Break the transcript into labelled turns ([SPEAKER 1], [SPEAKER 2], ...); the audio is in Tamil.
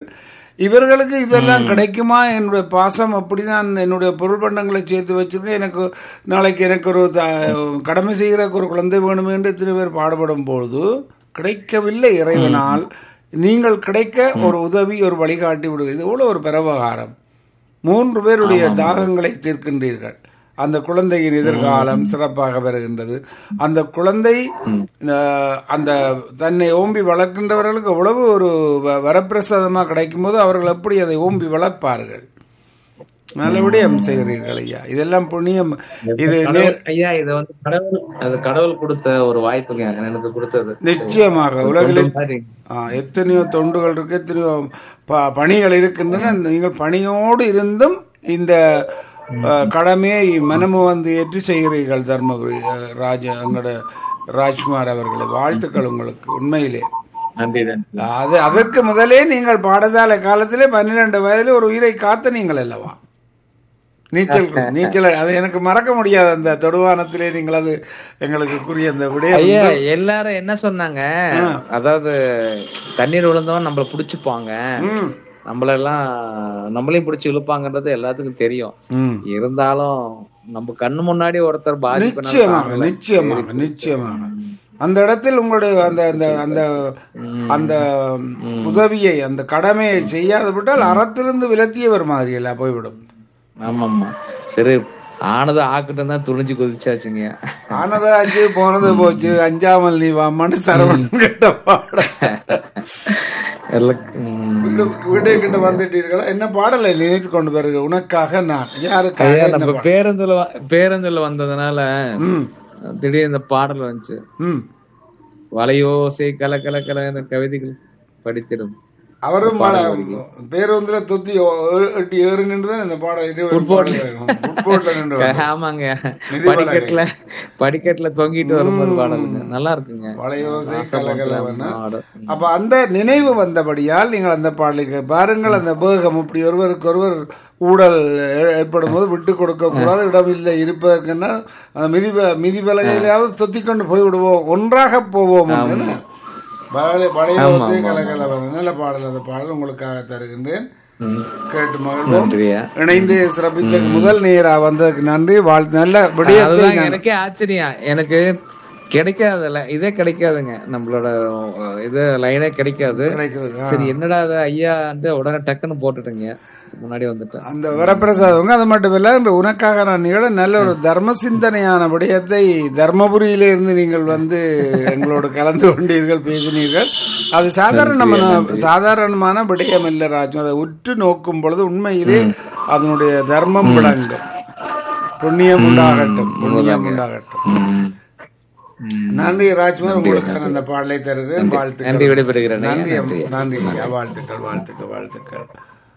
[SPEAKER 1] இவர்களுக்கு இதெல்லாம் கிடைக்குமா என்னுடைய பாசம் அப்படி நான் என்னுடைய பொருள் பண்டங்களை சேர்த்து வச்சிருக்கேன் எனக்கு நாளைக்கு எனக்கு ஒரு த- கடமை செய்கிறக்கு ஒரு குழந்தை வேணும் என்று இத்தனை பேர் பாடுபடும் பொழுது கிடைக்கவில்லை இறைவனால் நீங்கள் கிடைக்க ஒரு உதவி ஒரு வழிகாட்டி விடுவது இது எவ்வளவு ஒரு பிரவகாரம் மூன்று பேருடைய தாகங்களை தீர்க்கின்றீர்கள் அந்த குழந்தையின் எதிர்காலம் சிறப்பாக வருகின்றது அந்த குழந்தை அஹ், அந்த தன்னை ஓம்பி வளர்க்கின்றவர்களுக்கு எவ்வளவு ஒரு வ- வரப்பிரசாதமாக கிடைக்கும் போது அவர்கள் எப்படி அதை ஓம்பி வளர்ப்பார்கள் நல்லபடியும் செய்கிறீர்கள் ஐயா இதெல்லாம் புண்ணியம் இது நேர்
[SPEAKER 2] கடவுள் ஐயா இது வந்து கடவுள் அது கடவுள் கொடுத்த ஒரு வாய்ப்புங்க எனக்கு கொடுத்தது
[SPEAKER 1] நிச்சயமாக உலகிலே
[SPEAKER 2] தொண்டு மாதிரி.
[SPEAKER 1] ஆ, எத்தனையோ தொண்டுகள் இருக்கு எத்தனையோ ப- பணிகள் இருக்கின்றன நீங்கள் பணியோடு இருந்தும் இந்த ஆ, கடமையை மனமு வந்து ஏற்று செய்கிறீர்கள் தர்மபுரி ஆ, ராஜ எங்களோட ராஜ்குமார் அவர்களை வாழ்த்துக்கள் உங்களுக்கு உண்மையிலே
[SPEAKER 2] நன்றி நன்றி
[SPEAKER 1] அது அதற்கு முதலே நீங்கள் பாடசாலை காலத்திலே பன்னிரண்டு வயதில் ஒரு உயிரை காத்த நீங்கள் அல்லவா நீச்சல் நீச்சல் அது எனக்கு மறக்க முடியாது அந்த தொடுவானத்திலே நீங்கள் அது எங்களுக்கு கூறிய அந்த விடயம்
[SPEAKER 2] ஐயா எல்லாரும் என்ன சொன்னாங்க அதாவது தண்ணீர் விழுந்தவன் நம்மள புடிச்சுப்பாங்க
[SPEAKER 1] ம்,
[SPEAKER 2] நம்மள எல்லாம் நம்மளையும் பிடிச்சு இழுப்பாங்கன்றது எல்லாத்துக்கும் தெரியும்
[SPEAKER 1] ம்.
[SPEAKER 2] இருந்தாலும் நம்ம கண்ணு முன்னாடி ஒருத்தர் பாதிப்பு
[SPEAKER 1] நிச்சயமாக நிச்சயமாக நிச்சயமாக அந்த இடத்தில் உங்களுடைய அந்த அந்த அந்த அந்த உதவியை அந்த கடமையை செய்யாது விட்டால் அறத்திலிருந்து விலத்தியவர் மாதிரி எல்லாம் போய்விடும்
[SPEAKER 2] ஆமாம்மா சரி ஆனது ஆக்கட்டும் தான் துணிஞ்சு குதிச்சாச்சுங்க
[SPEAKER 1] ஆனது ஆச்சு போனது போச்சு அஞ்சாமல் நீ வாமான்னு சரவணன் கிட்ட பாட
[SPEAKER 2] எல்லாம் ம்.
[SPEAKER 1] வீடு வீடு கிட்ட வந்துட்டீர்களா என்ன பாடலை நினைச்சு கொண்டு வருக உனக்காக நான் யாருக்காக
[SPEAKER 2] ஐயா
[SPEAKER 1] என்ன
[SPEAKER 2] நம்ம
[SPEAKER 1] பா-
[SPEAKER 2] பேருந்துல வ- பேருந்துல வந்ததுனால
[SPEAKER 1] ம்
[SPEAKER 2] திடீர்னு இந்த பாடல் வந்துச்சு
[SPEAKER 1] ம்
[SPEAKER 2] வளையோசை கல கல கல கவிதைகள் படித்திடும்
[SPEAKER 1] அவரும் பாட பேருந்துல தொத்தி ஓ- எட்டி ஏறு நின்று தான் இந்த பாடம் இருவரும் பாடுகிறாங்க. உட்போட்ல நின்று வரும்.
[SPEAKER 2] ஆமாங்க
[SPEAKER 1] மிதி
[SPEAKER 2] படிக்கட்டுல படிக்கட்டுல தொங்கிட்டு வரும்போது பாடலுங்க நல்லா இருக்குங்க
[SPEAKER 1] வளையோசை கலகலவன
[SPEAKER 2] பாடல்.
[SPEAKER 1] அப்ப அந்த நினைவு வந்தபடியால் நீங்கள் அந்த பாடலுக்கு பாருங்கள் அந்த வேகம் இப்படி ஒருவருக்கு ஒருவர் ஊழல் ஏ- ஏற்படும் போது விட்டு கொடுக்க கூடாது இடமில்லை இருப்பதற்குன்னா அந்த மிதி மிதி பலகையிலாவது தொத்தி கொண்டு போய் விடுவோம் ஒன்றாக போவோம் அப்படின்னு. வளைய வளையோசை கலகலவன நல்ல பாடல் அந்த பாடல் உங்களுக்காக தருகின்றேன்
[SPEAKER 2] ம்.
[SPEAKER 1] கேட்டு மகிழ்வோம்
[SPEAKER 2] நன்றியா
[SPEAKER 1] இணைந்து சிறப்பித்த முதல் நேரா வந்ததுக்கு நன்றி வாழ்த்து நல்ல விடயத்தை
[SPEAKER 2] அதுதான் எனக்கே ஆச்சரியம் எனக்கு கிடைக்காதுல்ல இதே கிடைக்காதுங்க நம்மளோட அஹ், இது லைனே கிடைக்காது
[SPEAKER 1] கிடைக்கிறது
[SPEAKER 2] சரி என்னடா அது ஐயா உடனே டக்குன்னு போட்டுட்டேங்க முன்னாடி வந்துட்டேன்
[SPEAKER 1] அந்த வரப்பிரசாதவங்க அது மட்டும் இல்ல இன்று உனக்காக நான் நிகழ நல்ல ஒரு தர்ம சிந்தனையான விடயத்தை தர்மபுரியில இருந்து நீங்கள் வந்து எங்களோடு கலந்து கொண்டீர்கள் பேசினீர்கள் அது சாதாரணமான சாதாரணமான விடயம் இல்லை ராஜ் அதை உற்று நோக்கும் பொழுது உண்மையிலே அதனுடைய தர்மம் விளங்கும் புண்ணியம் உண்டாகட்டும் புண்ணியம் உண்டாகட்டும்
[SPEAKER 2] ம். ம்.
[SPEAKER 1] நன்றி ராஜ்குமார் உங்களுக்கான அந்த பாடலை தருகிறேன் வாழ்த்துக்கள்
[SPEAKER 2] நன்றி விடைபெறுகிறேன் ஐயா.
[SPEAKER 1] நன்றி
[SPEAKER 2] நன்றி
[SPEAKER 1] நன்றி ஐயா. வாழ்த்துக்கள் வாழ்த்துக்கள் வாழ்த்துக்கள்